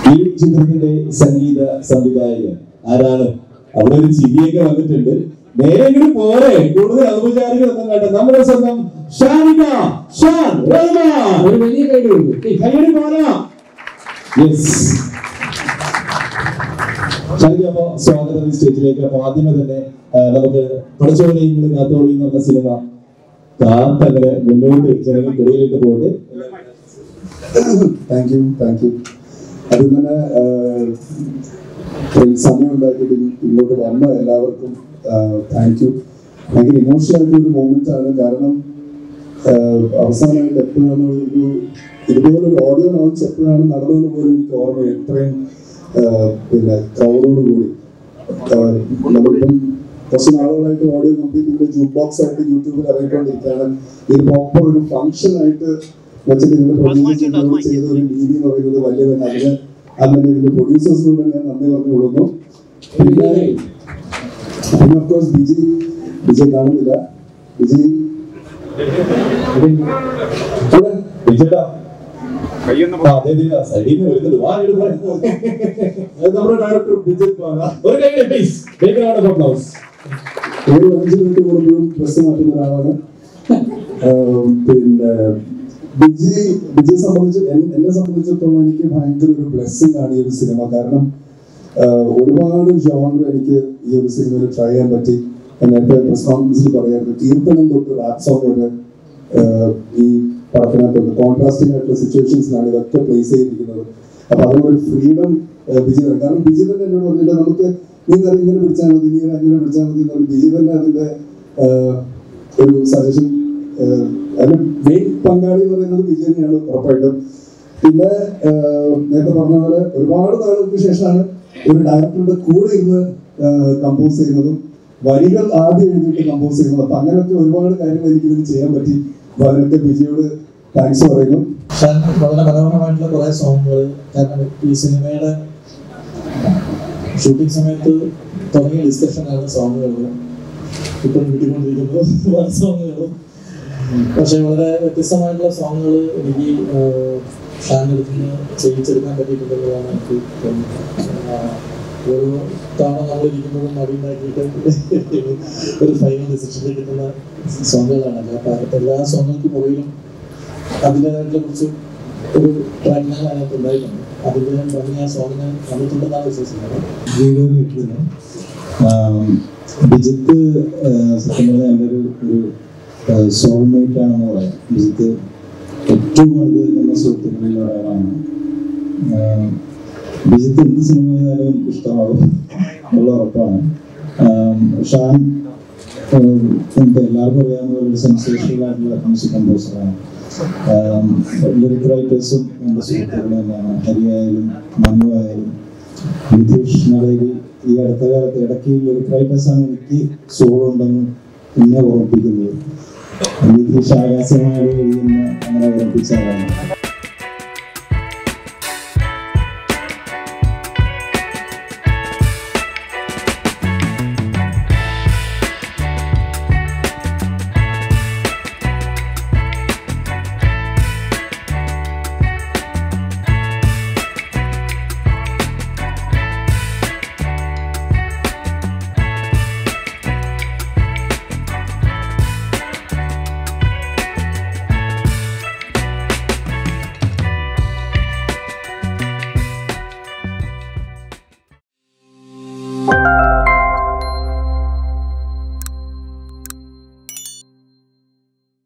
ഈ ചിത്രത്തിന്റെ സംഗീത സംവിധായകൻ ആരാണ് അവിടെ ഒരു ചിരിയൊക്കെ വന്നിട്ടുണ്ട് നേരെ ഇങ്ങോട്ട് പോരെ കൂടുതൽ ഔപചാരികൾ ഒന്നും കണ്ട നമ്മുടെ സ്വന്തം ഷാനിക ഷാൻ റഹ്മാൻ ഒരു വലിയ കൈഡ് കൊടുക്കും കയ്യടി പോരാ യെസ് ഷാനിക അപ്പൊ സ്വാഗതം ഈ സ്റ്റേജിലേക്ക് അപ്പൊ ആദ്യമേ തന്നെ ആ, നമുക്ക് പഠിച്ചോളിയും കാത്തോളി എന്നുള്ള സിനിമ കാത്തങ്ങനെ മുന്നോട്ട് ജനങ്ങൾക്കിടയിലേക്ക് പോകട്ടെ താങ്ക് യു താങ്ക് യു അത് തന്നെ ആഹ്, ഇത്രയും സമയം ഉണ്ടാക്കിയിട്ട് ഇങ്ങോട്ട് വന്ന എല്ലാവർക്കും താങ്ക് യു ഭയങ്കര ഇമോഷണൽ ആയിട്ടുള്ള ഒരു മൊമെന്റ് ആണ് കാരണം ആഹ്, അവസാനമായിട്ട് എപ്പോഴാണ് ഒരു ഇതുപോലൊരു ഓഡിയോ ലോഞ്ച് എപ്പോഴാണ് നടന്നതെന്ന് പോലും എനിക്ക് ഓർമ്മ ഇത്രയും ആഹ്, പിന്നെ ക്രൗഡോട് കൂടി ആഹ്, നമ്മളിപ്പം കുറച്ച് നാളുകളായിട്ട് ഓഡിയോ കംപ്ലീറ്റ് ചെയ്ത് ജൂക്ക് ബോക്സ് ആയിട്ട് യൂട്യൂബിൽ ഇറങ്ങിക്കൊണ്ടിരിക്കുകയാണ് ഇത് പ്രോപ്പർ ഒരു ഫംഗ്ഷൻ ആയിട്ട് വെച്ചിട്ട് ഇതിന്റെ പ്രൊഡ്യൂസ് ചെയ്ത ഒരു രീതി എന്ന് പറയുന്നത് വലിയ തന്നെ അതിന് അതിന്റെ ഇതിന്റെ പ്രൊഡ്യൂസേഴ്സിനോട് ഞാൻ നന്ദി പറഞ്ഞു കൊടുക്കുന്നു പിന്നെ പിന്നെ ഓഫ് കോഴ്സ് ബിജി വിജയ് കാണുന്നില്ല വിജയ് ഇവിടെ വിജയടാ ആ, അതെ, അതെ, സൈഡിൽ നിന്ന് വരുന്നുണ്ട്. വാ, ഇങ്ങോട്ട് വാ. അത് നമ്മുടെ ഡയറക്ടർ വിജയ് പാല ഒരു കൈ please big round of applause ഒരു അഞ്ച് മിനിറ്റ് കൂടുമ്പോഴും ഡ്രസ് മാറ്റുന്ന ഒരാളാണ് ആം, പിന്നെ ബിജി ബിജിയെ സംബന്ധിച്ച് എൻ- എന്നെ സംബന്ധിച്ചിടത്തോളം എനിക്ക് ഭയങ്കര ഒരു ബ്ലെസ്സിങ് ആണ് ഈ ഒരു സിനിമ കാരണം ആഹ്, ഒരുപാട് ജോണർ എനിക്ക് ഈ ഒരു സിനിമയിൽ ട്രൈ ചെയ്യാൻ പറ്റി ഞാൻ നേരത്തെ പ്രസ് കോൺഫറൻസിൽ പറയായിരുന്നു കീർത്തനം തൊട്ട് റാപ്പ് സോങ് വരെ ആഹ്, ഈ പടത്തിനകത്തുണ്ട് കോൺട്രാസ്റ്റിംഗ് ആയിട്ടുള്ള സിറ്റുവേഷൻസിലാണ് ഇതൊക്കെ പ്ലേസ് ചെയ്തിരിക്കുന്നത് അപ്പൊ അതിനൊരു ഫ്രീഡം ബിജി തന്നെ കാരണം ബിജി തന്നെ എന്നോട് പറഞ്ഞിട്ട് നമുക്ക് നീ അത് ഇങ്ങനെ പിടിച്ചാൽ മതി നീ അത് അങ്ങനെ പിടിച്ചാൽ മതി എന്നുള്ള ബിജി തന്നെ അതിന്റെ ആഹ്, ഒരു സജഷൻ അതിന്റെ മെയിൻ പങ്കാളി എന്ന് പറയുന്നത് ബിജി തന്നെയാണ് ഉറപ്പായിട്ടും പിന്നെ ആഹ്, നേരത്തെ പറഞ്ഞ പോലെ ഒരുപാട് നാളുകൾക്ക് ശേഷമാണ് ഒരു ഡയറക്ടറുടെ കൂടെ ഇരുന്ന് കമ്പോസ് ചെയ്യുന്നതും വരികൾ ആദ്യം എഴുതിയിട്ട് കമ്പോസ് ചെയ്യുന്നത് അപ്പൊ അങ്ങനെയൊക്കെ ഒരുപാട് കാര്യങ്ങൾ എനിക്ക് ഇതിന് ചെയ്യാൻ പറ്റി അപ്പൊ അതിനൊക്കെ ബിജിയോട് താങ്ക്സ് പറയുന്നു ഷാൻ വളരെ മനോഹരമായിട്ടുള്ള കുറെ സോങ്ങുകൾ കാരണം ഈ സിനിമയുടെ ഷൂട്ടിംഗ് സമയത്ത് തുടങ്ങിയ ഡിസ്കഷനാണ് സോങ്ങുകൾ ഇപ്പോൾ കിട്ടിക്കൊണ്ടിരിക്കുന്നത് പല സോങ്ങുകളും പക്ഷെ വളരെ വ്യത്യസ്തമായിട്ടുള്ള സോങ്ങുകൾ എനിക്ക് ഷാൻ്റെ അടുത്ത് നിന്ന് ചെയ്യിച്ചെടുക്കാൻ പറ്റിയിട്ടുണ്ടെന്നുള്ളതാണ് എനിക്ക് തോന്നുന്നത് ആഹ് ഓരോ തവണ നമ്മൾ ഇരിക്കുമ്പോഴും മടിയുണ്ടാക്കിയിട്ട് ഒരു ഫൈനൽ ഡിസിഷനിൽ കിട്ടുന്ന സോങ്ങുകളാണ് അപ്പോൾ എല്ലാ സോങ്ങുകൾക്ക് പുറകിലും അതിൻ്റെതായിട്ടുള്ള കുറച്ച് ഒരു ട്രാക്കിനാണ് അതിനകത്ത് ഉണ്ടായിട്ടുണ്ട് അതിൻ്റെ ഭംഗി ആ സോങ്ങിന് വന്നിട്ടുണ്ടെന്നാണ് വിശ്വസിക്കുന്നത് വീഡിയോ കിട്ടുന്നു ബിജിത്ത് ആഹ് സത്യം പറഞ്ഞാൽ എൻ്റെ ഒരു ഒരു സോൾമേറ്റ് ആണെന്ന് പറയാം ബിജിത്ത് ഏറ്റവും കൂടുതൽ എന്ന സുഹൃത്തുക്കളിൽ ഒരാളാണ് ആഹ് ബിജിത്ത് എന്ത് സിനിമ ചെയ്താലും എനിക്ക് ഇഷ്ടമാകും എന്നുള്ള ഉറപ്പാണ് ആഹ് ഷാൻ ആഹ് നമുക്ക് എല്ലാവർക്കും അറിയാവുന്ന പോലെ ഒരു സെൻസേഷണൽ ആയിട്ടുള്ള മ്യൂസിക് കമ്പോസറാണ് ലിറിക് റൈറ്റേഴ്സും എൻ്റെ സുഹൃത്തുക്കൾ തന്നെയാണ് ഹരിയായാലും മനു ആയാലും നിതീഷ് നളേരി ഈ അടുത്ത കാലത്ത് ഇടയ്ക്ക് ലിറിക് റൈറ്റേഴ്സാണ് എനിക്ക് സോൾ ഉണ്ടെന്ന് എന്നെ ഓർമ്മിപ്പിക്കുന്നത് നിതീഷ് ആകാശമായി എഴുതുന്ന അങ്ങനെ ഓർമ്മിപ്പിച്ച ആളാണ്